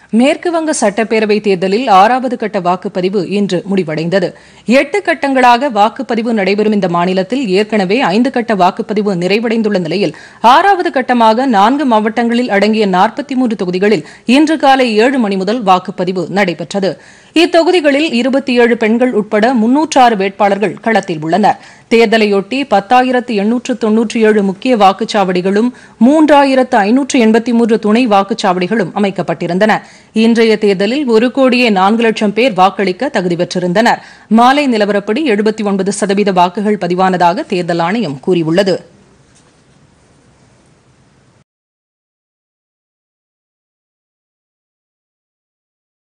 மேற்குவங்க சட்டப்பேரவை தேர்தலில் ஆறாவது கட்ட வாக்குப்பதிவு இன்று முடிவடைந்தது எட்டு கட்டங்களாக வாக்குப்பதிவு நடைபெறும் இந்த மாநிலத்தில் ஏற்கனவே ஐந்து கட்ட வாக்குப்பதிவு நிறைவடைந்துள்ள நிலையில் ஆறாவது கட்டமாக நான்கு மாவட்டங்களில் அடங்கிய நாற்பத்தி மூன்று தொகுதிகளில் இன்று காலை ஏழு மணி முதல் வாக்குப்பதிவு நடைபெற்றது இத்தொகுதிகளில் இருபத்தி ஏழு பெண்கள் உட்பட முன்னூற்றாறு வேட்பாளர்கள் களத்தில் உள்ளனர் தேர்தலையொட்டி பத்தாயிரத்து எண்ணூற்று தொன்னூற்றி ஏழு முக்கிய வாக்குச்சாவடிகளும் மூன்றாயிரத்து ஐநூற்று எண்பத்தி மூன்று துணை வாக்குச்சாவடிகளும் அமைக்கப்பட்டிருந்தன இன்றைய தேர்தலில் ஒரு கோடியே நான்கு லட்சம் பேர் வாக்களிக்க தகுதி பெற்றிருந்தனர் மாலை நிலவரப்படி எழுபத்தி ஒன்பது சதவீத வாக்குகள் பதிவானதாக தேர்தல் ஆணையம் கூறியுள்ளது